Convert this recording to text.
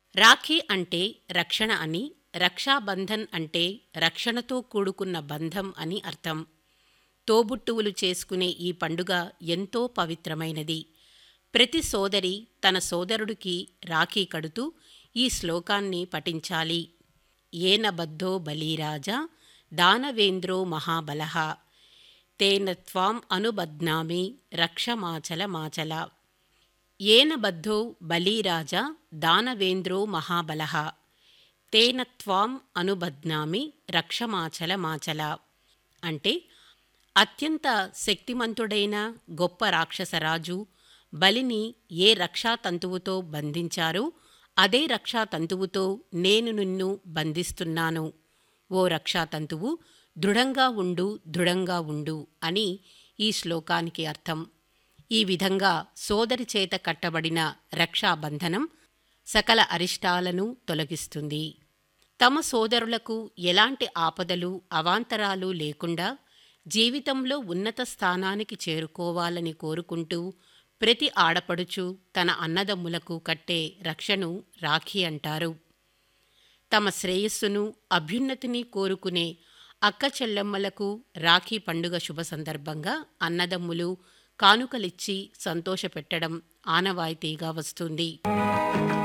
రాఖీ అంటే రక్షణ అని రక్షాబంధన్ అంటే రక్షణతో కూడుకున్న బంధం అని అర్థం తోబుట్టువులు చేసుకునే ఈ పండుగ ఎంతో పవిత్రమైనది ప్రతి సోదరి తన సోదరుడికి రాఖీ కడుతూ ఈ శ్లోకాన్ని పఠించాలి ఏన బద్ధో బలీరాజా దానవేంద్రో మహాబలః తేన త్వాం అనుబధ్నామి రక్షమాచల మాచల ఏన బద్ధో బలీరాజా దానవేంద్రో మహాబలః తేన త్వాం అనుబధ్నామి రక్షమాచల మాచల అంటే అత్యంత శక్తిమంతుడైన గొప్ప రాక్షసరాజు బలిని ఏ రక్షాతంతువుతో బంధించారో అదే రక్షాతంతువుతో నేను నిన్ను బంధిస్తున్నాను ఓ రక్షాతంతువు దృఢంగా ఉండు దృఢంగా ఉండు అని ఈ శ్లోకానికి అర్థం ఈ విధంగా సోదరి చేత కట్టబడిన రక్షాబంధనం సకల అరిష్టాలను తొలగిస్తుంది తమ సోదరులకు ఎలాంటి ఆపదలు అవాంతరాలు లేకుండా జీవితంలో ఉన్నత స్థానానికి చేరుకోవాలని కోరుకుంటూ ప్రతి ఆడపడుచు తన అన్నదమ్ములకు కట్టే రక్షను రాఖీ అంటారు తమ శ్రేయస్సును అభ్యున్నతిని కోరుకునే అక్క చెల్లెమ్మలకు రాఖీ పండుగ శుభ సందర్భంగా అన్నదమ్ములు కానుకలిచ్చి సంతోషపెట్టడం ఆనవాయితీగా వస్తుంది